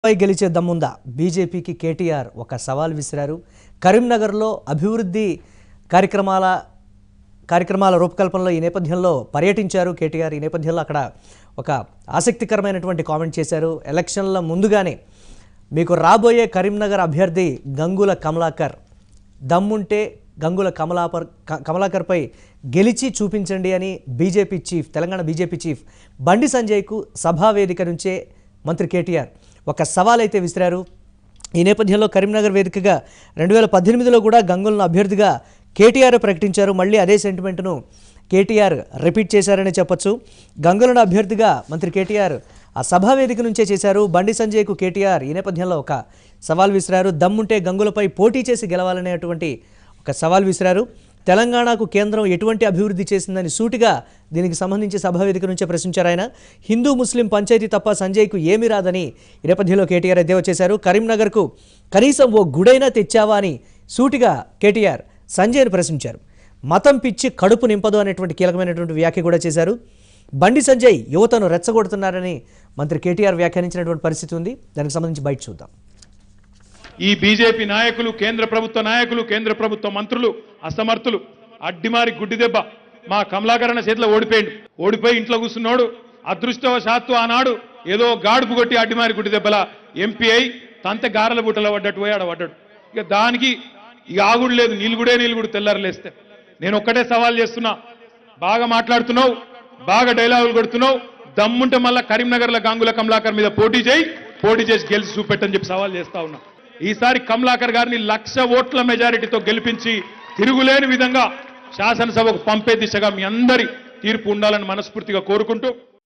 పై గెలిచే దమ్ముందా బీజేపీకి కేటీఆర్ ఒక సవాల్ విసిరారు కరీంనగర్లో అభివృద్ధి కార్యక్రమాల కార్యక్రమాల రూపకల్పనలో ఈ నేపథ్యంలో పర్యటించారు కేటీఆర్ ఈ నేపథ్యంలో అక్కడ ఒక ఆసక్తికరమైనటువంటి కామెంట్ చేశారు ఎలక్షన్ల ముందుగానే మీకు రాబోయే కరీంనగర్ అభ్యర్థి గంగుల కమలాకర్ దమ్ముంటే గంగుల కమలాపర్ క- కమలాకర్పై గెలిచి చూపించండి అని BJP chief Telangana BJP chief Bandi సంజయ్కు సభా వేదిక నుంచే మంత్రి కేటీఆర్ ఒక సవాల్ అయితే విసిరారు ఈ నేపథ్యంలో కరీంనగర్ వేదికగా రెండు వేల పద్దెనిమిదిలో కూడా గంగులను అభ్యర్థిగా కేటీఆర్ ప్రకటించారు మళ్ళీ అదే సెంటిమెంట్ను కేటీఆర్ రిపీట్ చేశారని చెప్పొచ్చు గంగులను అభ్యర్థిగా మంత్రి కేటీఆర్ ఆ సభా వేదిక నుంచే చేశారు బండి సంజయ్కు కేటీఆర్ ఈ నేపథ్యంలో ఒక సవాల్ విసిరారు దమ్ముంటే గంగులపై పోటీ చేసి గెలవాలనేటువంటి ఒక సవాల్ విసిరారు తెలంగాణకు కేంద్రం ఎటువంటి అభివృద్ధి చేసిందని సూటిగా దీనికి సంబంధించి సభా వేదిక నుంచే ప్రశ్నించారు ఆయన హిందూ ముస్లిం పంచాయతీ తప్ప సంజయ్కు ఏమీ రాదని ఈ నేపథ్యంలో కేటీఆర్ ఎద్దేవా చేశారు కరీంనగర్కు కనీసం ఓ గుడైనా తెచ్చావా అని సూటిగా కేటీఆర్ సంజయ్ను ప్రశ్నించారు మతం పిచ్చి కడుపు నింపదు అనేటువంటి కీలకమైనటువంటి వ్యాఖ్య కూడా చేశారు బండి సంజయ్ యువతను రెచ్చగొడుతున్నారని మంత్రి కేటీఆర్ వ్యాఖ్యానించినటువంటి పరిస్థితి ఉంది దానికి సంబంధించి బయట చూద్దాం ఈ బీజేపీ నాయకులు కేంద్ర ప్రభుత్వ నాయకులు కేంద్ర ప్రభుత్వ మంత్రులు అసమర్థులు అడ్డిమారి గుడ్డి దెబ్బ మా కమలాకరణ చేతిలో ఓడిపోయిండు ఓడిపోయి ఇంట్లో కూర్చున్నాడు అదృష్టవశాత్తు ఆనాడు ఏదో గాడుపు కొట్టి అడ్డిమారి గుడ్డి దెబ్బల ఎంపీ అయి తంత గారెల బుట్టలో పడ్డట్టు పోయి ఆడ పడ్డాడు ఇక దానికి ఇక ఆగుడు లేదు నీలుగుడే నీలుగుడు తెల్లారలేస్తే నేను ఒక్కటే సవాల్ చేస్తున్నా బాగా మాట్లాడుతున్నావు బాగా డైలాగులు కొడుతున్నావు దమ్ముంటే మళ్ళా కరీంనగర్ల గాంగుల కమలాకర్ మీద పోటీ చేయి పోటీ చేసి గెలిచి చూపెట్టని చెప్పి సవాల్ చేస్తా ఉన్నా ఈసారి కమలాకర్ గారిని లక్ష ఓట్ల మెజారిటీతో గెలిపించి తిరుగులేని విధంగా శాసనసభకు పంపే దిశగా మీ అందరి తీర్పు ఉండాలని మనస్ఫూర్తిగా కోరుకుంటూ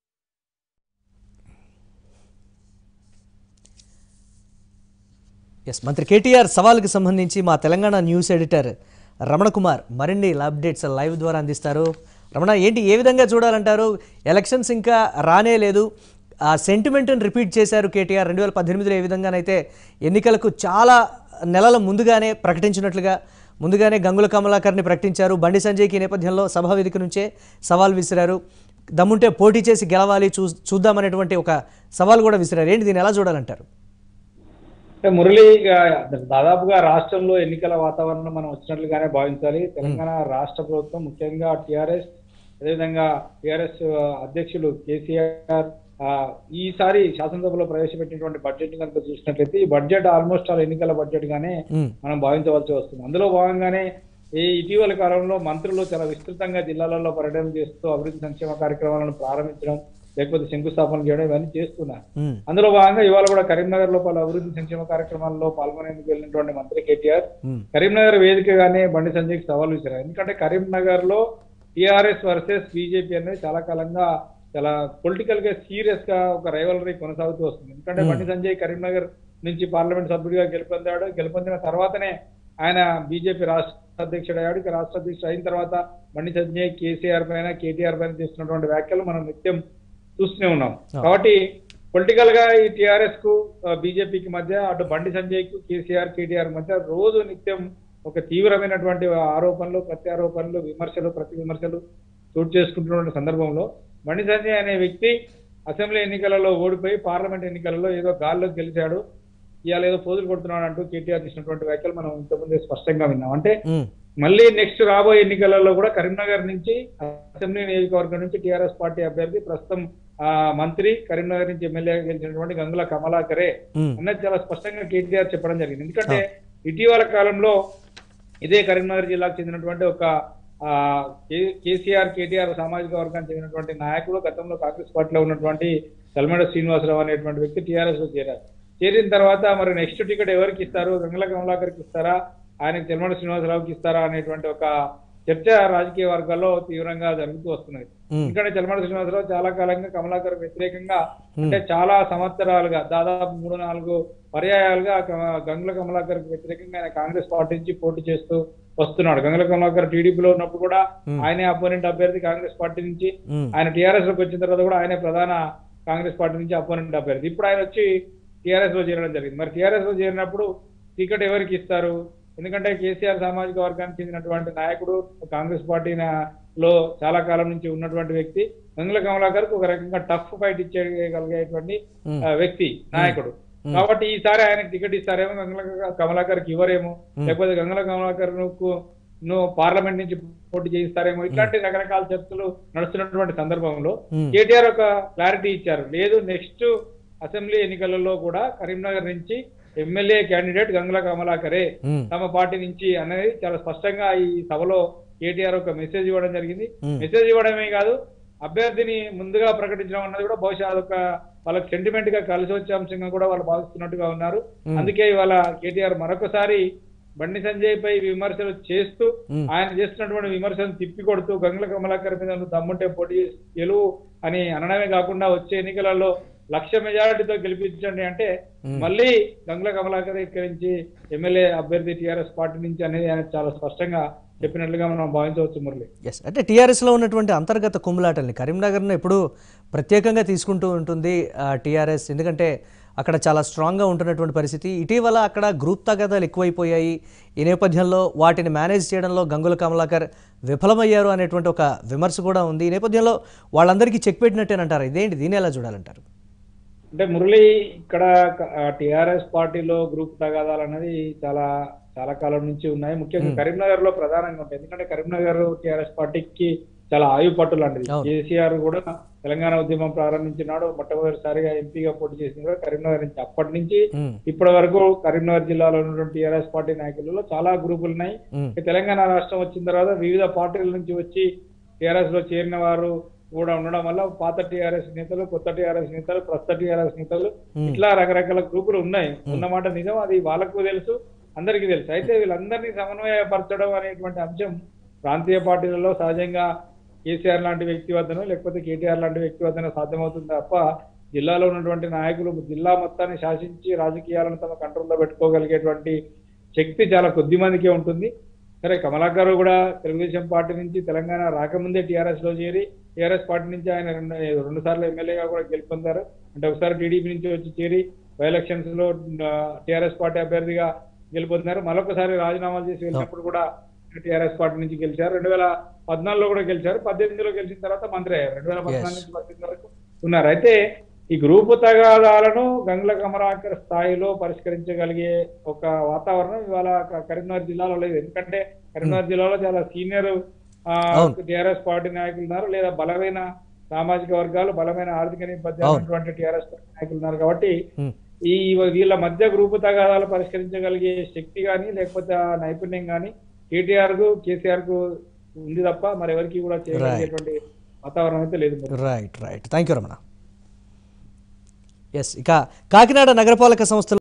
ఎస్ మంత్రి కేటీఆర్ సవాల్కి సంబంధించి మా తెలంగాణ న్యూస్ ఎడిటర్ రమణ కుమార్ మరిన్ని అప్డేట్స్ లైవ్ ద్వారా అందిస్తారు రమణ ఏంటి ఏ విధంగా చూడాలంటారు ఎలక్షన్స్ ఇంకా రానే లేదు ఆ సెంటిమెంట్ని రిపీట్ చేశారు కేటీఆర్ రెండు వేల పద్దెనిమిదిలో ఏ విధంగానైతే ఎన్నికలకు చాలా నెలల ముందుగానే ప్రకటించినట్లుగా ముందుగానే గంగుల కమలాకర్ని ప్రకటించారు బండి సంజయ్కి ఈ నేపథ్యంలో సభా వేదిక నుంచే సవాల్ విసిరారు దమ్ముంటే పోటీ చేసి గెలవాలి చూ చూద్దామనేటువంటి ఒక సవాల్ కూడా విసిరారు ఏంటి దీన్ని ఎలా చూడాలంటారు అంటే మురళి ఇక దాదాపుగా రాష్ట్రంలో ఎన్నికల వాతావరణం మనం వచ్చినట్లుగానే భావించాలి తెలంగాణ రాష్ట్ర ప్రభుత్వం ముఖ్యంగా టిఆర్ఎస్ అదేవిధంగా టిఆర్ఎస్ అధ్యక్షులు కేసీఆర్ ఆ, ఈసారి శాసనసభలో ప్రవేశపెట్టినటువంటి బడ్జెట్ కనుక చూసినట్లయితే ఈ బడ్జెట్ ఆల్మోస్ట్ ఆల్ ఎన్నికల బడ్జెట్ గానే మ్మ్. మనం భావించవలసి వస్తుంది అందులో భాగంగానే ఈ ఇటీవల కాలంలో మంత్రులు చాలా విస్తృతంగా జిల్లాలలో పర్యటన చేస్తూ అభివృద్ధి సంక్షేమ కార్యక్రమాలను ప్రారంభించడం లేకపోతే శంకుస్థాపన చేయడం ఇవన్నీ చేస్తున్నారు మ్మ్. అందులో భాగంగా ఇవాళ కూడా కరీంనగర్ లో పలు అభివృద్ధి సంక్షేమ కార్యక్రమాల్లో పాల్గొనేందుకు వెళ్ళినటువంటి మంత్రి కేటీఆర్ మ్మ్. కరీంనగర్ వేదికగానే బండి సంజయ్కి సవాల్ విసిరారు ఎందుకంటే కరీంనగర్ లో టిఆర్ఎస్ వర్సెస్ బీజేపీ అనేది చాలా కాలంగా చాలా పొలిటికల్ గా సీరియస్ గా ఒక రైవలరీ కొనసాగుతూ వస్తుంది ఎందుకంటే Hmm. బండి సంజయ్ కరీంనగర్ నుంచి పార్లమెంట్ సభ్యుడిగా గెలుపొందాడు గెలుపొందిన తర్వాతనే ఆయన బీజేపీ రాష్ట్ర అధ్యక్షుడు అయ్యాడు ఇక రాష్ట్ర అధ్యక్షుడు అయిన తర్వాత బండి సంజయ్ కేసీఆర్ పైన కేటీఆర్ పైన చేస్తున్నటువంటి వ్యాఖ్యలు మనం నిత్యం చూస్తూనే ఉన్నాం Ah. కాబట్టి పొలిటికల్ గా ఈ టిఆర్ఎస్ కు బీజేపీకి మధ్య అటు బండి సంజయ్ కు కేసీఆర్ కేటీఆర్ మధ్య రోజు నిత్యం ఒక తీవ్రమైనటువంటి ఆరోపణలు ప్రత్యారోపణలు విమర్శలు ప్రతి విమర్శలు చోటు చేసుకుంటున్న సందర్భంలో బండి సంజయ్ అనే వ్యక్తి అసెంబ్లీ ఎన్నికలలో ఓడిపోయి పార్లమెంట్ ఎన్నికలలో ఏదో గాల్లో గెలిచాడు ఇవాళ ఏదో పోజులు కొడుతున్నాడు అంటూ కేటీఆర్ చేసినటువంటి వ్యాఖ్యలు మనం ఇంతకుముందే స్పష్టంగా విన్నాం అంటే మ్మ్. మళ్ళీ నెక్స్ట్ రాబోయే ఎన్నికలలో కూడా కరీంనగర్ నుంచి అసెంబ్లీ నియోజకవర్గం నుంచి టిఆర్ఎస్ పార్టీ అభ్యర్థి ప్రస్తుతం ఆ, మంత్రి కరీంనగర్ నుంచి ఎమ్మెల్యేగా గెలిచినటువంటి గంగుల కమలాకరే మ్మ్. అన్నది చాలా స్పష్టంగా కేటీఆర్ చెప్పడం జరిగింది ఎందుకంటే ఇటీవల కాలంలో ఇదే కరీంనగర్ జిల్లాకు చెందినటువంటి ఒక ఆ, కే- కేసీఆర్ కేటీఆర్ సామాజిక వర్గానికి చెందినటువంటి నాయకుడు గతంలో కాంగ్రెస్ పార్టీలో ఉన్నటువంటి తలమేడ శ్రీనివాసరావు అనేటువంటి వ్యక్తి టీఆర్ఎస్ లో చేరారు చేరిన తర్వాత మరి నెక్స్ట్ టికెట్ ఎవరికి ఇస్తారు గంగల కమలాకర్కి ఇస్తారా ఆయనకి తెలమడ శ్రీనివాసరావుకి ఇస్తారా అనేటువంటి ఒక చర్చ రాజకీయ వర్గాల్లో తీవ్రంగా జరుగుతూ వస్తున్నది మ్మ్. ఎందుకంటే తెలమడ శ్రీనివాసరావు చాలా కాలంగా కమలాకర్ వ్యతిరేకంగా అంటే చాలా సంవత్సరాలుగా దాదాపు మూడు నాలుగు పర్యాయాలుగా క- గంగుల కమలాకర్ వ్యతిరేకంగా ఆయన కాంగ్రెస్ పార్టీ నుంచి పోటీ చేస్తూ వస్తున్నాడు గంగుల కమలాకర్ టీడీపీలో ఉన్నప్పుడు కూడా Hmm. ఆయనే అపోనెంట్ అభ్యర్థి కాంగ్రెస్ పార్టీ నుంచి మ్మ్. ఆయన టీఆర్ఎస్ లోకి వచ్చిన తర్వాత కూడా ఆయనే ప్రధాన కాంగ్రెస్ పార్టీ నుంచి అపోనెంట్ అభ్యర్థి ఇప్పుడు ఆయన వచ్చి టీఆర్ఎస్ లో చేరడం జరిగింది మరి టీఆర్ఎస్ లో చేరినప్పుడు టికెట్ ఎవరికి ఇస్తారు ఎందుకంటే కేసీఆర్ సామాజిక వర్గానికి చెందినటువంటి నాయకుడు కాంగ్రెస్ పార్టీ నా- లో చాలా కాలం నుంచి ఉన్నటువంటి వ్యక్తి గంగుల కమలాకర్ ఒక రకంగా టఫ్ ఫైట్ ఇచ్చేయగలిగేటువంటి Hmm. ఆ, వ్యక్తి నాయకుడు కాబట్టి ఈసారి ఆయనకు టికెట్ ఇస్తారేమో గంగల కమలాకర్కి ఇవ్వరేమో లేకపోతే గంగల కమలాకర్ ను పార్లమెంట్ నుంచి పోటీ చేయిస్తారేమో ఇట్లాంటి రకరకాల చర్చలు నడుస్తున్నటువంటి సందర్భంలో Hmm. కేటీఆర్ ఒక క్లారిటీ ఇచ్చారు లేదు నెక్స్ట్ అసెంబ్లీ ఎన్నికలలో కూడా కరీంనగర్ నుంచి ఎమ్మెల్యే క్యాండిడేట్ గంగుల కమలాకరే ఉమ్, తమ పార్టీ నుంచి అనేది చాలా స్పష్టంగా ఈ సభలో కేటీఆర్ ఒక మెసేజ్ ఇవ్వడం జరిగింది Hmm. మెసేజ్ ఇవ్వడమే కాదు అభ్యర్థిని ముందుగా ప్రకటించడం అన్నది కూడా బహుశా అదొక వాళ్ళకి సెంటిమెంట్ గా కలిసి వచ్చే అంశంగా కూడా వాళ్ళు భావిస్తున్నట్టుగా ఉన్నారు Hmm. అందుకే ఇవాళ కేటీఆర్ మరొకసారి బండి సంజయ్ పై విమర్శలు చేస్తూ Hmm. ఆయన చేస్తున్నటువంటి విమర్శలను తిప్పికొడుతూ గంగుల కమలాకర్ మీద నువ్వు దమ్ముంటే పోటీ చేసి గెలువు అని అనడమే కాకుండా వచ్చే ఎన్నికలలో లక్ష మెజారిటీతో గెలిపించండి అంటే Hmm. మళ్ళీ గంగుల కమలాకర్ ఇక్కడి నుంచి ఎమ్మెల్యే అభ్యర్థి టిఆర్ఎస్ పార్టీ నుంచి అనేది ఆయన చాలా స్పష్టంగా చెప్పినట్లుగా మనం భావించవచ్చు మురళి ఎస్ అంటే టీఆర్ఎస్లో ఉన్నటువంటి అంతర్గత కుమ్ములాటల్ని కరీంనగర్ను ఎప్పుడూ ప్రత్యేకంగా తీసుకుంటూ ఉంటుంది టీఆర్ఎస్ ఎందుకంటే అక్కడ చాలా స్ట్రాంగ్గా ఉంటున్నటువంటి పరిస్థితి ఇటీవల అక్కడ గ్రూప్ తగాదాలు ఎక్కువైపోయాయి ఈ నేపథ్యంలో వాటిని మేనేజ్ చేయడంలో గంగుల కమలాకర్ విఫలమయ్యారు అనేటువంటి ఒక విమర్శ కూడా ఉంది ఈ నేపథ్యంలో వాళ్ళందరికీ చెక్ పెట్టినట్టేనంటారు ఇదేంటి దీన్ని ఎలా చూడాలంటారు అంటే మురళి ఇక్కడ టిఆర్ఎస్ పార్టీలో గ్రూప్ తగాదాలు అనేది చాలా చాలా కాలం నుంచి ఉన్నాయి ముఖ్యంగా కరీంనగర్ లో ప్రధానంగా ఉంటాయి ఎందుకంటే కరీంనగర్ టిఆర్ఎస్ పార్టీకి చాలా ఆయు పట్టు లాంటిది అవును. కేసీఆర్ కూడా తెలంగాణ ఉద్యమం ప్రారంభించినాడు మొట్టమొదటిసారిగా ఎంపీగా పోటీ చేసింది కూడా కరీంనగర్ నుంచి అప్పటి నుంచి ఉమ్, ఇప్పటి వరకు కరీంనగర్ జిల్లాలో ఉన్నటువంటి టిఆర్ఎస్ పార్టీ నాయకులలో చాలా గ్రూపులు ఉన్నాయి ఉమ్, ఇక తెలంగాణ రాష్ట్రం వచ్చిన తర్వాత వివిధ పార్టీల నుంచి వచ్చి టిఆర్ఎస్ లో చేరిన వారు కూడా ఉండడం వల్ల పాత టిఆర్ఎస్ నేతలు కొత్త టిఆర్ఎస్ నేతలు ప్రస్తుత టిఆర్ఎస్ నేతలు Hmm. ఇట్లా రకరకాల గ్రూపులు ఉన్నాయి ఉన్నమాట నిజం అది వాళ్ళకు తెలుసు అందరికీ తెలుసు అయితే వీళ్ళందరినీ సమన్వయపరచడం అనేటువంటి అంశం ప్రాంతీయ పార్టీలలో సహజంగా కేసీఆర్ లాంటి వ్యక్తి వద్దనో లేకపోతే కేటీఆర్ లాంటి వ్యక్తి వద్దనో సాధ్యమవుతుంది తప్ప జిల్లాలో ఉన్నటువంటి నాయకులు జిల్లా మొత్తాన్ని శాసించి రాజకీయాలను తమ కంట్రోల్లో పెట్టుకోగలిగేటువంటి శక్తి చాలా కొద్ది మందికే ఉంటుంది సరే కమలాకర్ గారు కూడా తెలుగుదేశం పార్టీ నుంచి తెలంగాణ రాకముందే టీఆర్ఎస్ లో చేరి టీఆర్ఎస్ పార్టీ నుంచి ఆయన రెండు రెండు సార్లు ఎమ్మెల్యేగా కూడా గెలుపొందారు అంటే ఒకసారి టీడీపీ నుంచి వచ్చి చేరి బై ఎలక్షన్స్ లో టీఆర్ఎస్ పార్టీ అభ్యర్థిగా గెలుపొందారు మరొకసారి రాజీనామాలు చేసి వెళ్ళినప్పుడు కూడా టీఆర్ఎస్ పార్టీ నుంచి గెలిచారు రెండు వేల పద్నాలుగులో కూడా గెలిచారు పద్దెనిమిదిలో గెలిచిన తర్వాత మంత్రి అయ్యారు రెండు వేల పద్నాలుగు నుంచి పద్దెనిమిది వరకు ఉన్నారు అయితే ఈ గ్రూపు తగాదాలను గంగుల కమరాకర్ స్థాయిలో పరిష్కరించగలిగే ఒక వాతావరణం ఇవాళ క- కరీంనగర్ జిల్లాలో లేదు ఎందుకంటే కరీంనగర్ జిల్లాలో చాలా సీనియర్ అవును. టిఆర్ఎస్ పార్టీ నాయకులు ఉన్నారు లేదా బలమైన సామాజిక వర్గాలు బలమైన ఆర్థిక నేపథ్యం అవును. ఉన్నటువంటి టిఆర్ఎస్ పార్టీ నాయకులు ఉన్నారు కాబట్టి ఉమ్, ఈ వీళ్ళ మధ్య గ్రూపు తగాదాలు పరిష్కరించగలిగే శక్తి కానీ లేకపోతే ఆ నైపుణ్యం కానీ కేటీఆర్ కు కేసీఆర్ కు ఉంది తప్ప మరి ఎవరికి కూడా చేయగలిగేటువంటి వాతావరణం అయితే లేదు మరి. Right right thank you Ramana yes ఇక కాకినాడ నగరపాలక సంస్థలో